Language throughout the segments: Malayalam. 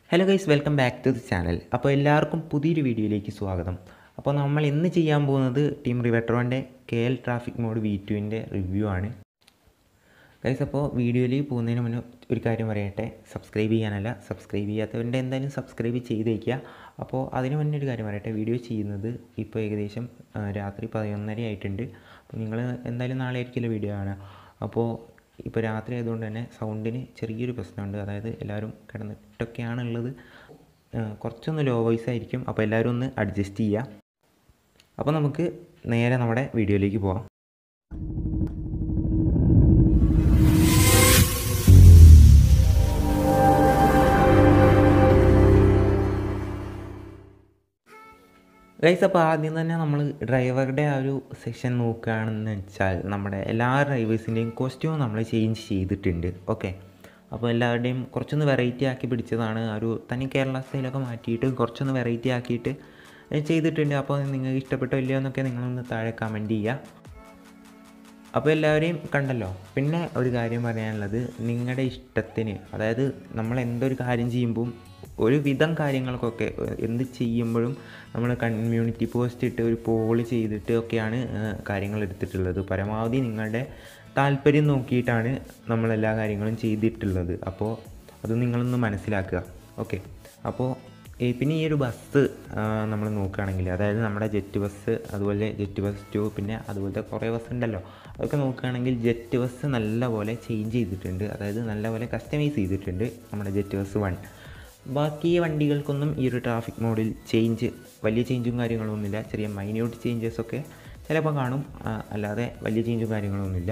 hello guys welcome back to the channel അപ്പോൾ എല്ലാവർക്കും പുതിയൊരു വീഡിയോയിലേക്ക് സ്വാഗതം അപ്പോൾ നമ്മൾ ഇന്ന് ചെയ്യാൻ പോകുന്നത് ടീം റിവെട്രോൻ്റെ K L traffic mod V ടുവിൻ്റെ റിവ്യൂ ആണ് ഗൈസ് അപ്പോൾ വീഡിയോയിലേക്ക് പോകുന്നതിന് മുന്നേ ഒരു കാര്യം പറയട്ടെ സബ്സ്ക്രൈബ് ചെയ്യാനല്ല സബ്സ്ക്രൈബ് ചെയ്യാത്തവരുടെ എന്തായാലും സബ്സ്ക്രൈബ് ചെയ്ത് വയ്ക്കുക അപ്പോൾ അതിന് മുന്നേ ഒരു കാര്യം പറയട്ടെ വീഡിയോ ചെയ്യുന്നത് ഇപ്പോൾ ഏകദേശം ആ, രാത്രി പതിനൊന്നര ആയിട്ടുണ്ട് അപ്പോൾ നിങ്ങൾ എന്തായാലും നാളെ ആയിരിക്കില്ല വീഡിയോ കാണുക അപ്പോൾ ഇപ്പോൾ രാത്രി ആയതുകൊണ്ട് തന്നെ സൗണ്ടിന് ചെറിയൊരു പ്രശ്നമുണ്ട് അതായത് എല്ലാവരും കിടന്നിട്ടൊക്കെയാണ് ഉള്ളത് ആ, കുറച്ചൊന്ന് ലോ വോയിസ് ആയിരിക്കും അപ്പോൾ എല്ലാവരും ഒന്ന് അഡ്ജസ്റ്റ് ചെയ്യുക അപ്പോൾ നമുക്ക് നേരെ നമ്മുടെ വീഡിയോയിലേക്ക് പോകാം ഗൈസ് അപ്പോൾ ആദ്യം തന്നെ നമ്മൾ ഡ്രൈവറുടെ ആ ഒരു സെക്ഷൻ നോക്കുകയാണെന്ന് വെച്ചാൽ നമ്മുടെ എല്ലാ ഡ്രൈവേഴ്സിൻ്റെയും കോസ്റ്റ്യൂം നമ്മൾ ചേഞ്ച് ചെയ്തിട്ടുണ്ട് ഓക്കെ അപ്പോൾ എല്ലാവരുടെയും കുറച്ചൊന്ന് വെറൈറ്റി ആക്കി പിടിച്ചതാണ് ആ ഒരു തനി കേരള സ്റ്റൈലൊക്കെ മാറ്റിയിട്ട് കുറച്ചൊന്ന് വെറൈറ്റി ആക്കിയിട്ട് ചെയ്തിട്ടുണ്ട് അപ്പോൾ നിങ്ങൾക്ക് ഇഷ്ടപ്പെട്ടോ ഇല്ലയോ എന്നൊക്കെ നിങ്ങളൊന്ന് താഴെ കമൻറ്റ് ചെയ്യുക അപ്പോൾ എല്ലാവരെയും കണ്ടല്ലോ പിന്നെ ഒരു കാര്യം പറയാനുള്ളത് നിങ്ങളുടെ ഇഷ്ടത്തിന് അതായത് നമ്മൾ എന്തൊരു കാര്യം ചെയ്യുമ്പം ഒരു വിധം കാര്യങ്ങൾക്കൊക്കെ ഏഹ്, എന്ത് ചെയ്യുമ്പോഴും നമ്മൾ കമ്മ്യൂണിറ്റി പോസ്റ്റ് ഇട്ട് ഒരു പോൾ ചെയ്തിട്ട് ഒക്കെയാണ് ഏഹ്, കാര്യങ്ങൾ എടുത്തിട്ടുള്ളത് പരമാവധി നിങ്ങളുടെ താല്പര്യം നോക്കിയിട്ടാണ് നമ്മൾ എല്ലാ കാര്യങ്ങളും ചെയ്തിട്ടുള്ളത് അപ്പോൾ അത് നിങ്ങളൊന്ന് മനസ്സിലാക്കുക ഓക്കെ അപ്പോൾ ഈ പിന്നെ ഈ ഒരു ബസ് നമ്മൾ നോക്കുകയാണെങ്കിൽ അതായത് നമ്മുടെ ജെറ്റ് ബസ് അതുപോലെ ജെറ്റ് ബസ് ടു പിന്നെ അതുപോലത്തെ കുറേ ബസ് ഉണ്ടല്ലോ അതൊക്കെ നോക്കുകയാണെങ്കിൽ ജെറ്റ് ബസ് നല്ലപോലെ ചേഞ്ച് ചെയ്തിട്ടുണ്ട് അതായത് നല്ലപോലെ കസ്റ്റമൈസ് ചെയ്തിട്ടുണ്ട് നമ്മുടെ ജെറ്റ് ബസ് വൺ ബാക്കി വണ്ടികൾക്കൊന്നും ഈ ഒരു ട്രാഫിക് മോഡിൽ ചേഞ്ച് വലിയ ചേഞ്ചും കാര്യങ്ങളൊന്നുമില്ല ചെറിയ മൈന്യൂട്ട് ചേഞ്ചസ് ഒക്കെ ചിലപ്പോൾ കാണും ആ, അല്ലാതെ വലിയ ചേഞ്ചും കാര്യങ്ങളൊന്നുമില്ല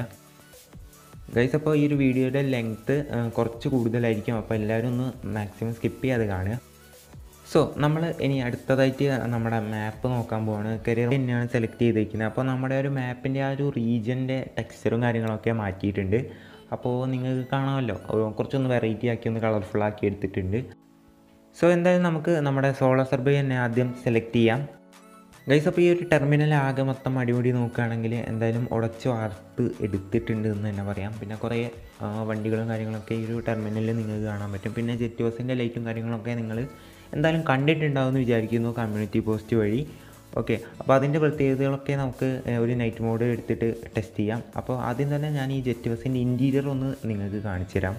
ഗൈസ് അപ്പോൾ ഈ ഒരു വീഡിയോയുടെ ലെങ്ത്ത് കുറച്ച് കൂടുതലായിരിക്കും അപ്പോൾ എല്ലാവരും ഒന്ന് മാക്സിമം സ്കിപ്പ് ചെയ്യാതെ കാണുക സോ നമ്മൾ ഇനി അടുത്തതായിട്ട് നമ്മുടെ മാപ്പ് നോക്കാൻ പോവാണ് കരിയർ തന്നെയാണ് സെലക്ട് ചെയ്തിരിക്കുന്നത് അപ്പോൾ നമ്മുടെ ഒരു മാപ്പിൻ്റെ ആ ഒരു റീജിയൻ്റെ ടെക്സ്ചറും കാര്യങ്ങളൊക്കെ മാറ്റിയിട്ടുണ്ട് അപ്പോൾ നിങ്ങൾക്ക് കാണാമല്ലോ ഒരു കുറച്ചൊന്ന് വെറൈറ്റി ആക്കി ഒന്ന് കളർഫുൾ ആക്കി എടുത്തിട്ടുണ്ട് സോ എന്തായാലും നമുക്ക് നമ്മുടെ സോളാർ സർവേ തന്നെ ആദ്യം സെലക്ട് ചെയ്യാം ഗൈസ് അപ്പോൾ ഈ ഒരു ടെർമിനൽ ആകെ മൊത്തം അടിപൊളി നോക്കുകയാണെങ്കിൽ എന്തായാലും ഉടച്ച് വാർത്ത് എടുത്തിട്ടുണ്ട് എന്ന് തന്നെ പറയാം പിന്നെ കുറേ ആ, വണ്ടികളും കാര്യങ്ങളൊക്കെ ഈ ഒരു ടെർമിനലിൽ നിങ്ങൾക്ക് കാണാൻ പറ്റും പിന്നെ ജെറ്റ് ബസ്സിൻ്റെ ലൈറ്റും കാര്യങ്ങളൊക്കെ നിങ്ങൾ എന്തായാലും കണ്ടിട്ടുണ്ടാവുമെന്ന് വിചാരിക്കുന്നു കമ്മ്യൂണിറ്റി പോസ്റ്റ് വഴി ഓക്കെ അപ്പോൾ അതിൻ്റെ പ്രത്യേകതകളൊക്കെ നമുക്ക് ഏ, ഒരു നൈറ്റ് മോഡ് എടുത്തിട്ട് ടെസ്റ്റ് ചെയ്യാം അപ്പോൾ ആദ്യം തന്നെ ഞാൻ ഈ ജെറ്റ് ബസ്സിൻ്റെ ഇൻറ്റീരിയർ ഒന്ന് നിങ്ങൾക്ക് കാണിച്ചു തരാം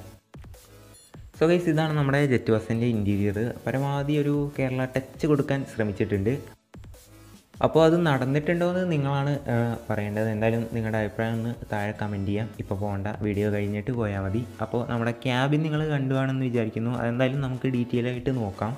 സോ ഗൈസ് ഇതാണ് നമ്മുടെ ജെറ്റ് ബസ്സിൻ്റെ ഇൻറ്റീരിയർ പരമാവധി ഒരു കേരള ടച്ച് കൊടുക്കാൻ ശ്രമിച്ചിട്ടുണ്ട് അപ്പോൾ അത് നടന്നിട്ടുണ്ടോ എന്ന് നിങ്ങളാണ് ആ, പറയേണ്ടത് എന്തായാലും നിങ്ങളുടെ അഭിപ്രായം ഒന്ന് താഴെ കമൻറ്റ് ചെയ്യാം ഇപ്പോൾ പോകണ്ട വീഡിയോ കഴിഞ്ഞിട്ട് പോയാൽ മതി അപ്പോൾ നമ്മുടെ ക്യാബിൻ നിങ്ങൾ കണ്ടുകാണെന്ന് വിചാരിക്കുന്നു അതെന്തായാലും നമുക്ക് ഡീറ്റെയിൽ ആയിട്ട് നോക്കാം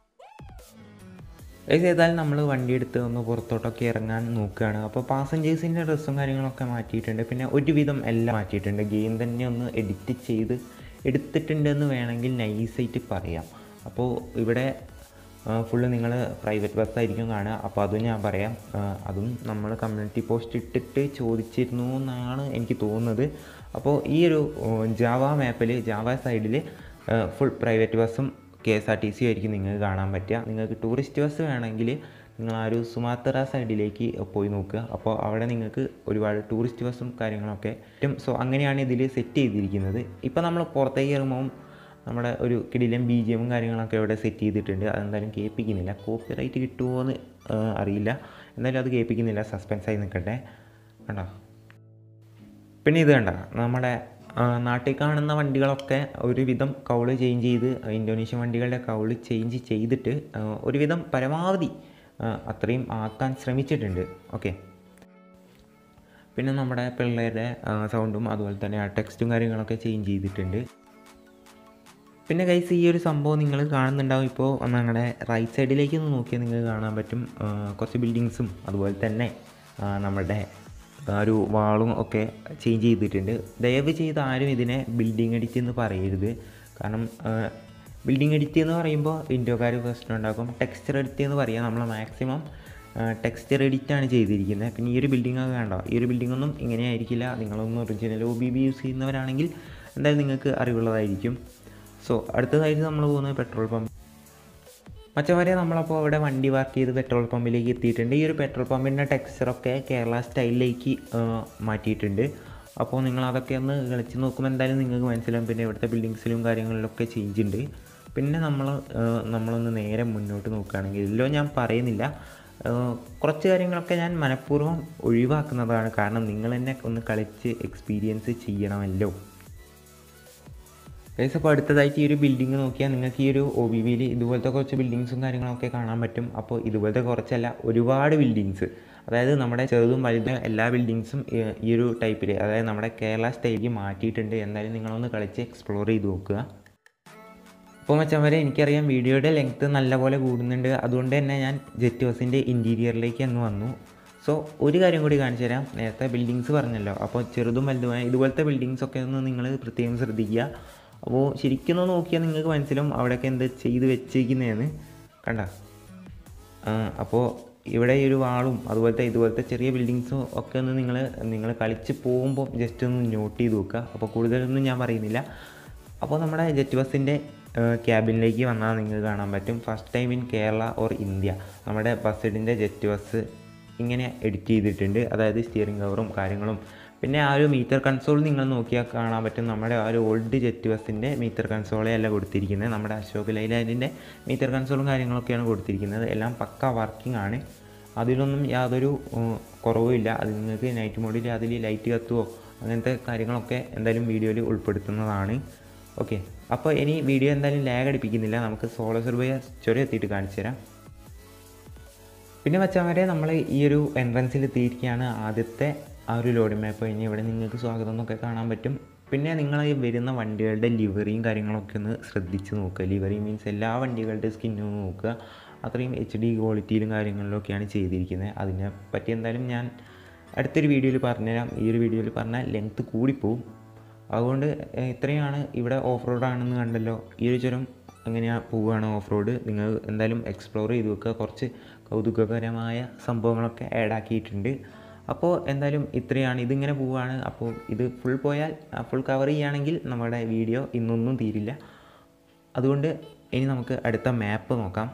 ഗൈസ് ഏതായാലും നമ്മൾ വണ്ടി എടുത്ത് ഒന്ന് പുറത്തോട്ടൊക്കെ ഇറങ്ങാൻ നോക്കുകയാണ് അപ്പോൾ പാസഞ്ചേഴ്സിൻ്റെ ഡ്രസ്സും കാര്യങ്ങളൊക്കെ മാറ്റിയിട്ടുണ്ട് പിന്നെ ഒരുവിധം എല്ലാം മാറ്റിയിട്ടുണ്ട് ഗെയിം തന്നെ ഒന്ന് എഡിറ്റ് ചെയ്ത് എടുത്തിട്ടുണ്ടെന്ന് വേണമെങ്കിൽ നൈസായിട്ട് പറയാം അപ്പോൾ ഇവിടെ ഫുള്ള് നിങ്ങൾ പ്രൈവറ്റ് ബസ്സായിരിക്കും കാണുക അപ്പോൾ അതും ഞാൻ പറയാം ആ, അതും നമ്മൾ കമ്മ്യൂണിറ്റി പോസ്റ്റ് ഇട്ടിട്ട് ചോദിച്ചിരുന്നു എന്നാണ് എനിക്ക് തോന്നുന്നത് അപ്പോൾ ഈ ഒരു ജാവ മാപ്പിൽ ജാവ സൈഡിൽ ഫുൾ പ്രൈവറ്റ് ബസ്സും K S R T C ആയിരിക്കും നിങ്ങൾക്ക് കാണാൻ പറ്റുക നിങ്ങൾക്ക് ടൂറിസ്റ്റ് ബസ് വേണമെങ്കിൽ നിങ്ങൾ ആ ഒരു സുമാത്ര സൈഡിലേക്ക് പോയി നോക്കുക അപ്പോൾ അവിടെ നിങ്ങൾക്ക് ഒരുപാട് ടൂറിസ്റ്റ് ബസ്സും കാര്യങ്ങളൊക്കെ പറ്റും സോ അങ്ങനെയാണ് ഇതിൽ സെറ്റ് ചെയ്തിരിക്കുന്നത് ഇപ്പോൾ നമ്മൾ പുറത്തേക്ക് ഇറങ്ങുമ്പോൾ നമ്മുടെ ഒരു കിടിലൻ ബി ജി എമ്മും കാര്യങ്ങളൊക്കെ ഇവിടെ സെറ്റ് ചെയ്തിട്ടുണ്ട് അതെന്തായാലും കേൾപ്പിക്കുന്നില്ല കോപ്പി റൈറ്റ് കിട്ടുമോ എന്ന് ആ, അറിയില്ല എന്തായാലും അത് കേൾപ്പിക്കുന്നില്ല സസ്പെൻസായി നിൽക്കട്ടെ കണ്ടോ പിന്നെ ഇത് കണ്ട നമ്മുടെ ആ, നാട്ടിൽ കാണുന്ന വണ്ടികളൊക്കെ ഒരുവിധം കൗള് ചേഞ്ച് ചെയ്ത് ഇന്തോനേഷ്യൻ വണ്ടികളുടെ കൗള് ചേഞ്ച് ചെയ്തിട്ട് ആ, ഒരുവിധം പരമാവധി ആ, അത്രയും ആക്കാൻ ശ്രമിച്ചിട്ടുണ്ട് ഓക്കെ പിന്നെ നമ്മുടെ പിള്ളേരുടെ ആ, സൗണ്ടും അതുപോലെ തന്നെ ആ ടെക്സ്റ്റും കാര്യങ്ങളൊക്കെ ചേഞ്ച് ചെയ്തിട്ടുണ്ട് പിന്നെ കൈസ് ഈ ഒരു സംഭവം നിങ്ങൾ കാണുന്നുണ്ടാവും ഇപ്പോൾ ഞങ്ങളുടെ റൈറ്റ് സൈഡിലേക്ക് ഒന്ന് നോക്കിയാൽ നിങ്ങൾക്ക് കാണാൻ പറ്റും ആ, കുറച്ച് ബിൽഡിങ്സും അതുപോലെ തന്നെ ആ, നമ്മുടെ ആ ഒരു വാളും ഒക്കെ ചേഞ്ച് ചെയ്തിട്ടുണ്ട് ദയവ് ചെയ്ത് ആരും ഇതിനെ ബിൽഡിംഗ് എഡിറ്റ് എന്ന് പറയരുത് കാരണം ബിൽഡിംഗ് എഡിറ്റ് എന്ന് പറയുമ്പോൾ ഇൻഡോക്കാർ പ്രശ്നം ഉണ്ടാക്കും ടെക്സ്ചർ എഡിറ്റ് എന്ന് പറയാം നമ്മൾ മാക്സിമം ടെക്സ്ചർ എഡിറ്റാണ് ചെയ്തിരിക്കുന്നത് പിന്നെ ഈ ഒരു ബിൽഡിംഗ് ഒക്കെ വേണ്ട ഈ ഒരു ബിൽഡിംഗ് ഒന്നും ഇങ്ങനെ ആയിരിക്കില്ല നിങ്ങളൊന്നും original O B B use ചെയ്യുന്നവരാണെങ്കിൽ എന്തായാലും നിങ്ങൾക്ക് അറിവുള്ളതായിരിക്കും സോ അടുത്തതായിട്ട് നമ്മൾ പോകുന്നത് പെട്രോൾ പമ്പ് മച്ചവരെ നമ്മളപ്പോൾ അവിടെ വണ്ടി പാർക്ക് ചെയ്ത് പെട്രോൾ പമ്പിലേക്ക് എത്തിയിട്ടുണ്ട് ഈ ഒരു പെട്രോൾ പമ്പിൻ്റെ ടെക്സ്ചറൊക്കെ കേരള സ്റ്റൈലിലേക്ക് മാറ്റിയിട്ടുണ്ട് അപ്പോൾ നിങ്ങൾ അതൊക്കെ ഒന്ന് കളിച്ച് നോക്കുമ്പോൾ എന്തായാലും നിങ്ങൾക്ക് മനസ്സിലാവും പിന്നെ ഇവിടുത്തെ ബിൽഡിങ്സിലും കാര്യങ്ങളിലൊക്കെ ചേഞ്ച് ഉണ്ട് പിന്നെ നമ്മൾ നമ്മളൊന്ന് നേരെ മുന്നോട്ട് നോക്കുകയാണെങ്കിൽ എല്ലോ ഞാൻ പറയുന്നില്ല ഏഹ് കുറച്ച് കാര്യങ്ങളൊക്കെ ഞാൻ മനഃപൂർവ്വം ഒഴിവാക്കുന്നതാണ് കാരണം നിങ്ങൾ തന്നെ ഒന്ന് കളിച്ച് എക്സ്പീരിയൻസ് ചെയ്യണമല്ലോ ഗൈസ് അപ്പോൾ അടുത്തതായിട്ട് ഈ ഒരു ബിൽഡിംഗ് നോക്കിയാൽ നിങ്ങൾക്ക് ഈ ഒരു ഒ ബി വിയിൽ ഇതുപോലത്തെ കുറച്ച് ബിൽഡിങ്സും കാര്യങ്ങളൊക്കെ കാണാൻ പറ്റും അപ്പോൾ ഇതുപോലത്തെ കുറച്ചല്ല ഒരുപാട് ബിൽഡിങ്സ് അതായത് നമ്മുടെ ചെറുതും വലുതും എല്ലാ ബിൽഡിങ്സും ഈ ഒരു ടൈപ്പിൽ അതായത് നമ്മുടെ കേരള സ്റ്റൈലിൽ മാറ്റിയിട്ടുണ്ട് എന്തായാലും നിങ്ങളൊന്ന് കളിച്ച് എക്സ്പ്ലോർ ചെയ്ത് നോക്കുക അപ്പോൾ മച്ചാൻ വരെ എനിക്കറിയാം വീഡിയോയുടെ ലെങ്ത്ത് നല്ലപോലെ കൂടുന്നുണ്ട് അതുകൊണ്ട് തന്നെ ഞാൻ ജെറ്റ് ബസിൻ്റെ ഇൻറ്റീരിയറിലേക്ക് അങ്ങ് വന്നു സോ ഒരു കാര്യം കൂടി കാണിച്ചു തരാം നേരത്തെ ബിൽഡിങ്സ് പറഞ്ഞല്ലോ അപ്പോൾ ചെറുതും വലുതുമായ ഇതുപോലത്തെ ബിൽഡിങ്സ് ഒക്കെ ഒന്ന് നിങ്ങൾ പ്രത്യേകം ശ്രദ്ധിക്കുക അപ്പോൾ ശരിക്കും ഒന്ന് നോക്കിയാൽ നിങ്ങൾക്ക് മനസ്സിലാവും അവിടെയൊക്കെ എന്ത് ചെയ്ത് വെച്ചിരിക്കുന്നതെന്ന് കണ്ട അപ്പോൾ ഇവിടെ ഈ ഒരു വാളും അതുപോലത്തെ ഇതുപോലത്തെ ചെറിയ ബിൽഡിങ്സും ഒക്കെ ഒന്ന് നിങ്ങൾ നിങ്ങൾ കളിച്ച് പോകുമ്പോൾ ജസ്റ്റ് ഒന്ന് നോട്ട് ചെയ്ത് വെക്കുക അപ്പോൾ കൂടുതലൊന്നും ഞാൻ പറയുന്നില്ല അപ്പോൾ നമ്മുടെ ജെറ്റ് ബസ്സിൻ്റെ ക്യാബിനിലേക്ക് വന്നാൽ നിങ്ങൾക്ക് കാണാൻ പറ്റും first time in Kerala or India നമ്മുടെ ബസ്സിൻ്റെ ജെറ്റ് ബസ് ഇങ്ങനെ എഡിറ്റ് ചെയ്തിട്ടുണ്ട് അതായത് സ്റ്റിയറിംഗ് കവറും കാര്യങ്ങളും പിന്നെ ആ ഒരു മീറ്റർ കൺസോൾ നിങ്ങൾ നോക്കിയാൽ കാണാൻ പറ്റും നമ്മുടെ ആ ഒരു ഓൾഡ് ജെറ്റ് ബസ്സിൻ്റെ മീറ്റർ കൺസോളെ അല്ല കൊടുത്തിരിക്കുന്നത് നമ്മുടെ അശോക് ലൈലാൻഡിൻ്റെ മീറ്റർ കൺസോളും കാര്യങ്ങളൊക്കെയാണ് കൊടുത്തിരിക്കുന്നത് എല്ലാം പക്ക വർക്കിംഗ് ആണ് അതിലൊന്നും യാതൊരു ഉം, കുറവുമില്ല അത് നിങ്ങൾക്ക് നൈറ്റ് മോഡിൽ അതിൽ ലൈറ്റ് കത്തുവോ അങ്ങനത്തെ കാര്യങ്ങളൊക്കെ എന്തായാലും വീഡിയോയിൽ ഉൾപ്പെടുത്തുന്നതാണ് ഓക്കെ അപ്പോൾ ഇനി വീഡിയോ എന്തായാലും ലാഗ് അടിപ്പിക്കുന്നില്ല നമുക്ക് സോളോ സർവേ ചുരം എത്തിയിട്ട് കാണിച്ചു തരാം പിന്നെ വച്ചവരെ നമ്മൾ ഈ ഒരു എൻട്രൻസിൽ എത്തിയിരിക്കുകയാണ് ആദ്യത്തെ ആ ഒരു ലോഡിംഗ് മാപ്പ് കഴിഞ്ഞ് ഇവിടെ നിങ്ങൾക്ക് സ്വാഗതം എന്നൊക്കെ കാണാൻ പറ്റും പിന്നെ നിങ്ങൾ ഈ വരുന്ന വണ്ടികളുടെ ലിവറിയും കാര്യങ്ങളൊക്കെ ഒന്ന് ശ്രദ്ധിച്ച് നോക്കുക ലിവറി മീൻസ് എല്ലാ വണ്ടികളുടെ സ്കിന്നും നോക്കുക അത്രയും എച്ച് ഡി ക്വാളിറ്റിയിലും കാര്യങ്ങളിലൊക്കെയാണ് ചെയ്തിരിക്കുന്നത് അതിനെ പറ്റി എന്തായാലും ഞാൻ അടുത്തൊരു വീഡിയോയിൽ പറഞ്ഞുതരാം ഈ ഒരു വീഡിയോയിൽ പറഞ്ഞാൽ ലെങ്ത്ത് കൂടിപ്പോവും അതുകൊണ്ട് ഏഹ്, ഇത്രയാണ് ഇവിടെ ഓഫ് റോഡ് ആണെന്ന് കണ്ടല്ലോ ഈ ഒരു ചുരം എങ്ങനെയാണ് പോവുകയാണ് ഓഫ് റോഡ് നിങ്ങൾ എന്തായാലും എക്സ്പ്ലോർ ചെയ്ത് വെക്കുക കുറച്ച് കൗതുകകരമായ സംഭവങ്ങളൊക്കെ ആഡ് ആക്കിയിട്ടുണ്ട് അപ്പോൾ എന്തായാലും ഇത്രയാണ് ഇതിങ്ങനെ പോവുകയാണ് അപ്പോൾ ഇത് ഫുൾ പോയാൽ ഫുൾ കവർ ചെയ്യുകയാണെങ്കിൽ നമ്മുടെ വീഡിയോ ഇന്നൊന്നും തീരില്ല അതുകൊണ്ട് ഇനി നമുക്ക് അടുത്ത മാപ്പ് നോക്കാം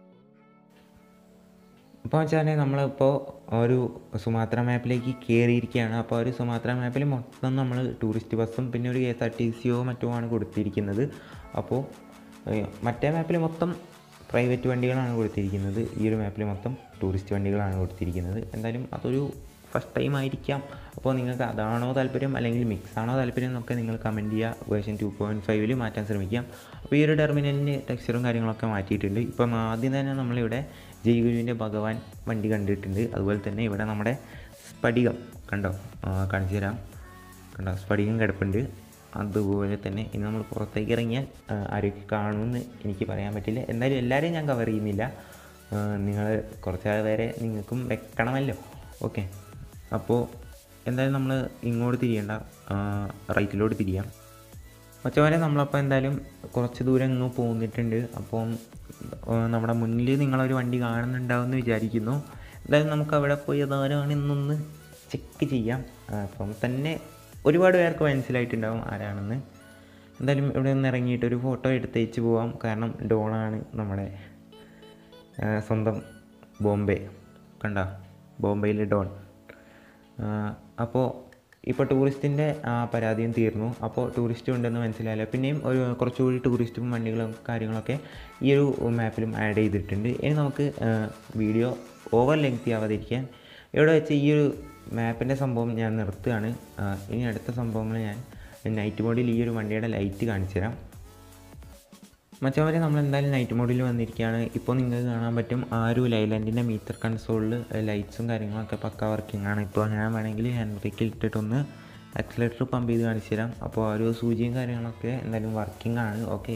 ഇപ്പോൾ വെച്ചാൽ നമ്മളിപ്പോൾ ഒരു സുമാത്ര മാപ്പിലേക്ക് കയറിയിരിക്കുകയാണ് അപ്പോൾ ഒരു സുമാത്ര മാപ്പിൽ മൊത്തം നമ്മൾ ടൂറിസ്റ്റ് ബസ്സും പിന്നെ ഒരു കെ എസ് ആർ ടി സിയോ മറ്റോ ആണ് കൊടുത്തിരിക്കുന്നത് അപ്പോൾ ഏഹ്, മറ്റേ മാപ്പിൽ മൊത്തം പ്രൈവറ്റ് വണ്ടികളാണ് കൊടുത്തിരിക്കുന്നത് ഈ ഒരു മാപ്പിൽ മൊത്തം ടൂറിസ്റ്റ് വണ്ടികളാണ് കൊടുത്തിരിക്കുന്നത് എന്തായാലും അതൊരു ഫസ്റ്റ് ടൈം ആയിരിക്കാം അപ്പോൾ നിങ്ങൾക്ക് അതാണോ താല്പര്യം അല്ലെങ്കിൽ മിക്സ് ആണോ താല്പര്യം എന്നൊക്കെ നിങ്ങൾ കമൻറ്റ് ചെയ്യുക വേർഷൻ ടു പോയിൻറ്റ് ഫൈവിൽ മാറ്റാൻ ശ്രമിക്കാം അപ്പോൾ ഈ ഒരു ടെർമിനലിൻ്റെ ടെക്സ്ചറും കാര്യങ്ങളൊക്കെ മാറ്റിയിട്ടുണ്ട് ഇപ്പം ആദ്യം തന്നെ നമ്മളിവിടെ ജയ്ഗുരുവിൻ്റെ ഭഗവാൻ വണ്ടി കണ്ടിട്ടുണ്ട് അതുപോലെ തന്നെ ഇവിടെ നമ്മുടെ സ്ഫടികം കണ്ടോ ആ, കാണിച്ചു തരാം കണ്ടോ സ്ഫടികം കിടപ്പുണ്ട് അതുപോലെ തന്നെ ഇനി നമ്മൾ പുറത്തേക്ക് ഇറങ്ങിയാൽ ആ, ആരൊക്കെ കാണുമെന്ന് എനിക്ക് പറയാൻ പറ്റില്ല എന്തായാലും എല്ലാവരെയും ഞാൻ കവർ ചെയ്യുന്നില്ല നിങ്ങൾ കുറച്ച് പേരെ നിങ്ങൾക്കും വെക്കണമല്ലോ ഓക്കെ അപ്പോൾ എന്തായാലും നമ്മൾ ഇങ്ങോട്ട് തിരിയണ്ട ആ, റൈറ്റിലോട്ട് തിരിയാം മച്ചവരെ നമ്മളപ്പോൾ എന്തായാലും കുറച്ച് ദൂരം ഇങ്ങ് പോന്നിട്ടുണ്ട് അപ്പം ആ, നമ്മുടെ മുന്നിൽ നിങ്ങളൊരു വണ്ടി കാണുന്നുണ്ടാവുമെന്ന് വിചാരിക്കുന്നു എന്തായാലും നമുക്ക് അവിടെ പോയി അതാരാണ് എന്നൊന്ന് ചെക്ക് ചെയ്യാം ആ, അപ്പം തന്നെ ഒരുപാട് പേർക്ക് മനസ്സിലായിട്ടുണ്ടാവും ആരാണെന്ന് എന്തായാലും ഇവിടെ നിന്ന് ഇറങ്ങിയിട്ട് ഒരു ഫോട്ടോ എടുത്തേച്ച് പോവാം കാരണം ഡോണാണ് നമ്മുടെ ആ, സ്വന്തം ബോംബെ കണ്ട ബോംബെയിലെ ഡോൺ അപ്പോൾ ഇപ്പോൾ ടൂറിസ്റ്റിൻ്റെ പരാതിയും തീർന്നു അപ്പോൾ ടൂറിസ്റ്റ് ഉണ്ടെന്ന് മനസ്സിലായല്ലോ പിന്നെയും ഒരു കുറച്ചുകൂടി ടൂറിസ്റ്റും വണ്ടികളും കാര്യങ്ങളൊക്കെ ഈ ഒരു മാപ്പിലും ആഡ് ചെയ്തിട്ടുണ്ട് ഇനി നമുക്ക് വീഡിയോ ഓവർ ലെങ്തി ആവാതിരിക്കാൻ ഇവിടെ വെച്ച് ഈ ഒരു മാപ്പിൻ്റെ സംഭവം ഞാൻ നിർത്തുകയാണ് ആ, ഇനി അടുത്ത സംഭവങ്ങൾ ഞാൻ നൈറ്റ് മോഡിൽ ഈ ഒരു വണ്ടിയുടെ ലൈറ്റ് കാണിച്ചു തരാം മച്ചവരെ നമ്മൾ എന്തായാലും നൈറ്റ് മോഡിൽ വന്നിരിക്കുകയാണ് ഇപ്പോൾ നിങ്ങൾക്ക് കാണാൻ പറ്റും ആ ഒരു ലൈലാൻഡിൻ്റെ മീറ്റർ കൺസോളിൽ ലൈറ്റ്സും കാര്യങ്ങളൊക്കെ പക്ക വർക്കിംഗ് ആണ് ഇപ്പോൾ ഞാൻ വേണമെങ്കിൽ ഹാൻഡ് ബ്രേക്കിൽ ഇട്ടിട്ടൊന്ന് ആക്സിലേറ്റർ പമ്പ് ചെയ്ത് കാണിച്ചു തരാം അപ്പോൾ ആ ഒരു സൂചിയും കാര്യങ്ങളൊക്കെ എന്തായാലും വർക്കിംഗ് ആണ് ഓക്കെ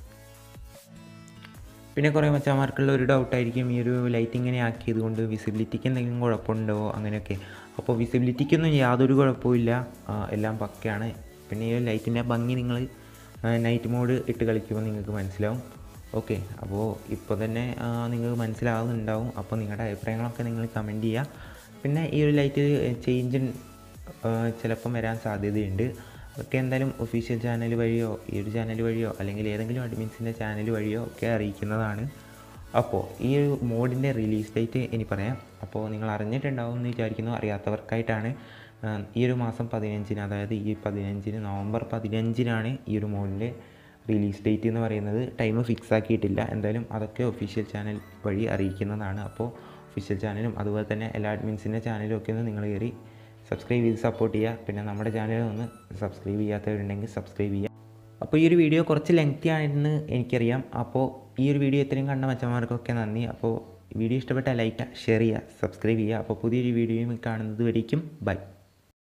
പിന്നെ കുറേ മച്ചാമാർക്കുള്ള ഒരു ഡൗട്ടായിരിക്കും ഈ ഒരു ലൈറ്റ് ഇങ്ങനെ ആക്കിയത് കൊണ്ട് വിസിബിലിറ്റിക്ക് എന്തെങ്കിലും കുഴപ്പമുണ്ടോ അങ്ങനെയൊക്കെ അപ്പോൾ വിസിബിലിറ്റിക്കൊന്നും യാതൊരു കുഴപ്പമില്ല ആ, എല്ലാം പക്കയാണ് പിന്നെ ഈ ഒരു ലൈറ്റിൻ്റെ ഭംഗി നിങ്ങൾ നൈറ്റ് മോഡ് ഇട്ട് കളിക്കുമ്പോൾ നിങ്ങൾക്ക് മനസ്സിലാവും ഓക്കെ അപ്പോൾ ഇപ്പോൾ തന്നെ ആ, നിങ്ങൾക്ക് മനസ്സിലാവുന്നുണ്ടാവും അപ്പോൾ നിങ്ങളുടെ അഭിപ്രായങ്ങളൊക്കെ നിങ്ങൾ കമൻറ്റ് ചെയ്യുക പിന്നെ ഈ ഒരു ലൈറ്റ് ചേഞ്ച് ചിലപ്പം വരാൻ സാധ്യതയുണ്ട് അതൊക്കെ എന്തായാലും ഒഫീഷ്യൽ ചാനൽ വഴിയോ ഈ ഒരു ചാനൽ വഴിയോ അല്ലെങ്കിൽ ഏതെങ്കിലും അഡ്മിൻസിൻ്റെ ചാനൽ വഴിയോ ഒക്കെ അറിയിക്കുന്നതാണ് അപ്പോൾ ഈ ഒരു മോഡിൻ്റെ റിലീസ് ഡേറ്റ് ഇനി പറയാം അപ്പോൾ നിങ്ങൾ അറിഞ്ഞിട്ടുണ്ടാവും എന്ന് വിചാരിക്കുന്നു അറിയാത്തവർക്കായിട്ടാണ് ആ, ഈ ഒരു മാസം പതിനഞ്ചിന് അതായത് ഈ പതിനഞ്ചിന് നവംബർ പതിനഞ്ചിനാണ് ഈ ഒരു മോഡിൻ്റെ റിലീസ് ഡേറ്റ് എന്ന് പറയുന്നത് ടൈം ഫിക്സ് ആക്കിയിട്ടില്ല എന്തായാലും അതൊക്കെ ഒഫീഷ്യൽ ചാനൽ വഴി അറിയിക്കുന്നതാണ് അപ്പോൾ ഒഫീഷ്യൽ ചാനലും അതുപോലെ തന്നെ എല്ലാ അഡ്മിൻസിൻ്റെ ചാനലും ഒക്കെ ഒന്ന് നിങ്ങൾ കയറി സബ്സ്ക്രൈബ് ചെയ്ത് സപ്പോർട്ട് ചെയ്യുക പിന്നെ നമ്മുടെ ചാനൽ ഒന്ന് സബ്സ്ക്രൈബ് ചെയ്യാത്തവരുണ്ടെങ്കിൽ സബ്സ്ക്രൈബ് ചെയ്യുക അപ്പോൾ ഈ ഒരു വീഡിയോ കുറച്ച് ലെങ്തി ആണെന്ന് എനിക്കറിയാം അപ്പോൾ ഈ ഒരു വീഡിയോ ഇത്രയും കണ്ട മച്ചന്മാർക്കൊക്കെ നന്ദി അപ്പോൾ വീഡിയോ ഇഷ്ടപ്പെട്ടാൽ ലൈക്ക് ഷെയർ ചെയ്യുക സബ്സ്ക്രൈബ് ചെയ്യുക അപ്പോൾ പുതിയൊരു വീഡിയോയും കാണുന്നത് വരേക്കും ബൈ